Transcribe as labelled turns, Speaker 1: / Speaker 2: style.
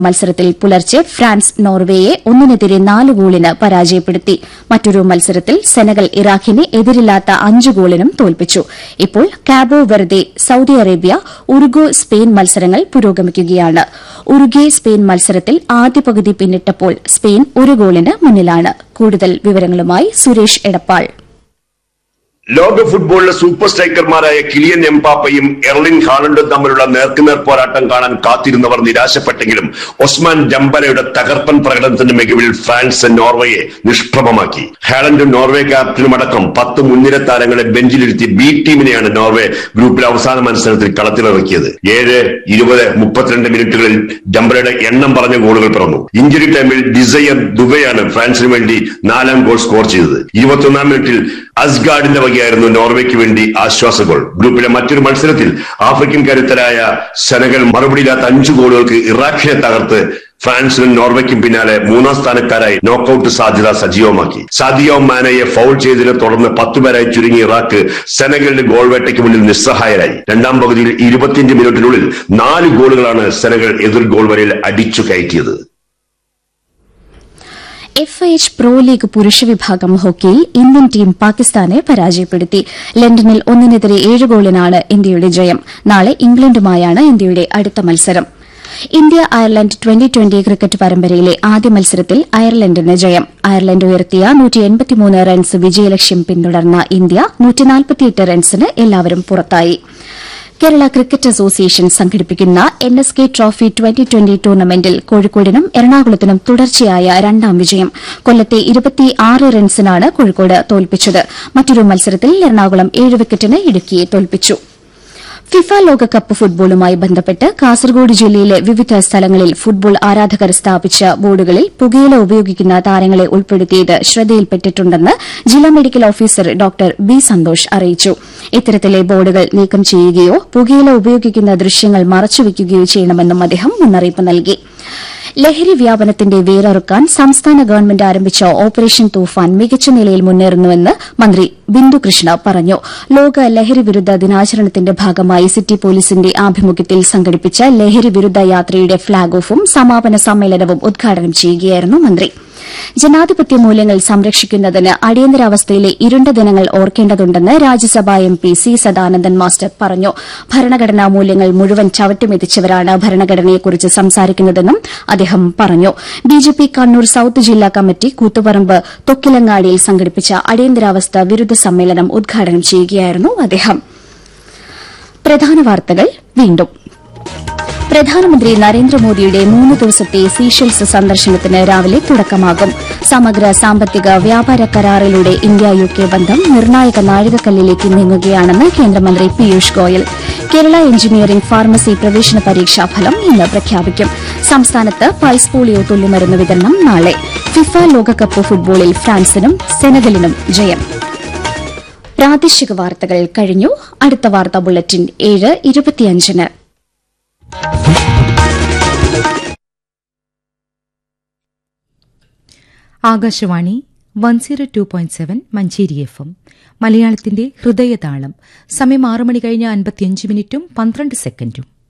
Speaker 1: മത്സരത്തിൽ പുലർച്ചെ ഫ്രാൻസ് നോർവേയെ ഒന്നിനെതിരെ നാല് ഗോളിന് പരാജയപ്പെടുത്തി മറ്റൊരു മത്സരത്തിൽ സെനഗൽ ഇറാഖിനെ എതിരില്ലാത്ത അഞ്ച് ഗോളിനും തോൽപ്പിച്ചു ഇപ്പോൾ Cabo Verde Saudi Arabia Uruguay Spain മത്സരങ്ങൾ പുരോഗമിക്കുകയാണ് ഉറുഗെ സ്പെയിൻ മത്സരത്തിൽ ആദ്യ പകുതി പിന്നിട്ടപ്പോൾ സ്പെയിൻ ഒരു ഗോളിന് മുന്നിലാണ് കൂടുതൽ വിവരങ്ങളുമായി സുരേഷ് എടപ്പാൾ
Speaker 2: ലോക ഫുട്ബോളിലെ സൂപ്പർ സ്ട്രൈക്കർമാരായ കിലിയൻ എംപാപ്പയും എർലിൻ ഹാലണ്ടും തമ്മിലുള്ള നേർക്കുനേർ പോരാട്ടം കാണാൻ കാത്തിരുന്നവർ നിരാശപ്പെട്ടെങ്കിലും ഒസ്മാൻ ഡംബലയുടെ തകർപ്പൻ പ്രകടനത്തിന്റെ മികവിൽ ഫ്രാൻസ് നോർവേയെ നിഷ്പ്രഭമാക്കി ഹാലണ്ടും നോർവേ ക്യാപ്റ്റനുമടക്കം പത്ത് മുൻനിര താരങ്ങളെ ബെഞ്ചിലിരുത്തി ബി ടീമിനെയാണ് നോർവേ ഗ്രൂപ്പിലെ അവസാന മത്സരത്തിൽ കളത്തിലിറക്കിയത് ഏഴ് ഇരുപത് മുപ്പത്തിരണ്ട് മിനിറ്റുകളിൽ ഡംബലയുടെ എണ്ണം പറഞ്ഞ ഗോളുകൾ പിറന്നു ഇഞ്ചുറി ടൈമിൽ ഡിസയർ ദുബൈയാണ് ഫ്രാൻസിന് വേണ്ടി നാലാം ഗോൾ സ്കോർ ചെയ്തത് ഇരുപത്തിയൊന്നാം മിനിറ്റിൽ അസ്ഗാർഡിന്റെ വകയായിരുന്നു നോർവേക്ക് വേണ്ടി ആശ്വാസ ഗോൾ ഗ്രൂപ്പിലെ മറ്റൊരു മത്സരത്തിൽ ആഫ്രിക്കൻ കരുത്തരായ സെനഗൽ മറുപടിയില്ലാത്ത അഞ്ചു ഗോളുകൾക്ക് ഇറാഖിനെ തകർത്ത് ഫ്രാൻസിനും നോർവേക്കും പിന്നാലെ മൂന്നാം സ്ഥാനക്കാരായി നോക്കൌട്ട് സാധ്യത സജീവമാക്കി സാദിയോ മാനയെ ഫൗൾ ചെയ്തതിനെ തുടർന്ന് പത്തുപേരായി ചുരുങ്ങിയ ഇറാഖ് സെനഗലിന്റെ ഗോൾ വേട്ടയ്ക്ക് മുന്നിൽ നിസ്സഹായരായി രണ്ടാം പകുതിയിൽ ഇരുപത്തിയഞ്ച് മിനിറ്റിനുള്ളിൽ നാല് ഗോളുകളാണ് സെനഗൽ എതിർ ഗോൾ വരയിൽ അടിച്ചു കയറ്റിയത്
Speaker 1: F I H pro league പുരുഷ വിഭാഗം ഹോക്കിയിൽ ഇന്ത്യൻ ടീം പാകിസ്ഥാനെ പരാജയപ്പെടുത്തി ലണ്ടനിൽ ഒന്നിനെതിരെ ഏഴ് ഗോളിനാണ് ഇന്ത്യയുടെ ജയം നാളെ ഇംഗ്ലണ്ടുമായാണ് ഇന്ത്യയുടെ അടുത്ത മത്സരം India Ireland twenty twenty cricket പരമ്പരയിലെ ആദ്യ മത്സരത്തിൽ അയർലൻഡിന് ജയം അയർലൻഡ് ഉയർത്തിയ റൺസ് വിജയലക്ഷ്യം പിന്തുടർന്ന ഇന്ത്യ റൺസിന് എല്ലാവരും പുറത്തായി കേരള ക്രിക്കറ്റ് അസോസിയേഷൻ സംഘടിപ്പിക്കുന്ന N S K trophy twenty twenty ടൂർണമെന്റിൽ കോഴിക്കോടിനും എറണാകുളത്തിനും തുടർച്ചയായ രണ്ടാം വിജയം കൊല്ലത്തെ ഇരുപത്തിയാറ് റൺസിനാണ് കോഴിക്കോട് തോൽപ്പിച്ചത് മറ്റൊരു മത്സരത്തിൽ എറണാകുളം ഏഴ് വിക്കറ്റിന് ഇടുക്കിയെ തോൽപ്പിച്ചു ഫിഫ ലോകകപ്പ് ഫുട്ബോളുമായി ബന്ധപ്പെട്ട് കാസർഗോഡ് ജില്ലയിലെ വിവിധ സ്ഥലങ്ങളിൽ ഫുട്ബോൾ ആരാധകർ സ്ഥാപിച്ച ബോർഡുകളിൽ പുകയില ഉപയോഗിക്കുന്ന താരങ്ങളെ ഉൾപ്പെടുത്തിയത് ശ്രദ്ധയിൽപ്പെട്ടിട്ടുണ്ടെന്ന് ജില്ലാ medical officer doctor B Santhosh അറിയിച്ചു ഇത്തരത്തിലെ ബോർഡുകൾ നീക്കം ചെയ്യുകയോ പുകയില ഉപയോഗിക്കുന്ന ദൃശ്യങ്ങൾ മറച്ചുവെക്കുകയോ ചെയ്യണമെന്നും അദ്ദേഹം മുന്നറിയിപ്പ് നൽകി ലഹരി വ്യാപനത്തിന്റെ വേരറുക്കാൻ സംസ്ഥാന ഗവൺമെന്റ് ആരംഭിച്ച ഓപ്പറേഷൻ തൂഫാൻ മികച്ച നിലയിൽ മുന്നേറുന്നുവെന്ന് മന്ത്രി ബിന്ദു കൃഷ്ണ പറഞ്ഞു ലോക ലഹരി വിരുദ്ധ ദിനാചരണത്തിന്റെ ഭാഗമായി സിറ്റി പോലീസിന്റെ ആഭിമുഖ്യത്തിൽ സംഘടിപ്പിച്ച ലഹരി വിരുദ്ധ യാത്രയുടെ ഫ്ളാഗ് ഓഫും സമാപന സമ്മേളനവും ഉദ്ഘാടനം ചെയ്യുകയായിരുന്നു മന്ത്രി ജനാധിപത്യ മൂല്യങ്ങൾ സംരക്ഷിക്കുന്നതിന് അടിയന്തരാവസ്ഥയിലെ ഇരുണ്ട ദിനങ്ങൾ ഓർക്കേണ്ടതുണ്ടെന്ന് Rajya Sabha M P C Sadanandan master പറഞ്ഞു ഭരണഘടനാ മൂല്യങ്ങൾ മുഴുവൻ ചവിട്ടിമെതിച്ചവരാണ് ഭരണഘടനയെക്കുറിച്ച് സംസാരിക്കുന്നതെന്നും അദ്ദേഹം പറഞ്ഞു ബിജെപി കണ്ണൂർ സൌത്ത് ജില്ലാ കമ്മിറ്റി കൂത്തുപറമ്പ് തൊക്കിലങ്ങാടിയിൽ സംഘടിപ്പിച്ച അടിയന്തരാവസ്ഥ വിരുദ്ധ സമ്മേളനം ഉദ്ഘാടനം ചെയ്യുകയായിരുന്നു അദ്ദേഹം പ്രധാന വാർത്തകൾ വീണ്ടും പ്രധാനമന്ത്രി നരേന്ദ്രമോദിയുടെ മൂന്ന് ദിവസത്തെ സീഷെൽസ് സന്ദർശനത്തിന് രാവിലെ തുടക്കമാകും സമഗ്ര സാമ്പത്തിക വ്യാപാര കരാറിലൂടെ ഇന്ത്യ യു കെ ബന്ധം നിർണായക നാഴികക്കല്ലിലേക്ക് നീങ്ങുകയാണെന്ന് കേന്ദ്രമന്ത്രി പീയൂഷ് ഗോയൽ കേരള എഞ്ചിനീയറിംഗ് ഫാർമസി പ്രവേശന പരീക്ഷാ ഫലം ഇന്ന് പ്രഖ്യാപിക്കും സംസ്ഥാനത്ത് പൾസ് പോളിയോ തുള്ളിമരുന്ന് വിതരണം നാളെ ഫിഫ ലോകകപ്പ് ഫുട്ബോളിൽ ഫ്രാൻസിനും സെനഗലിനും ജയം പ്രാദേശിക വാർത്തകൾ കഴിഞ്ഞു അടുത്ത വാർത്താ ബുള്ളറ്റിൻ ഏഴ് ഇരുപത്തിയഞ്ചിന്
Speaker 3: Akashvani one zero two point seven Manjeri F M മലയാളത്തിന്റെ ഹൃദയതാളം സമയം ആറ് മണി കഴിഞ്ഞ് അൻപത്തിയഞ്ച് മിനിറ്റും പന്ത്രണ്ട് സെക്കൻഡും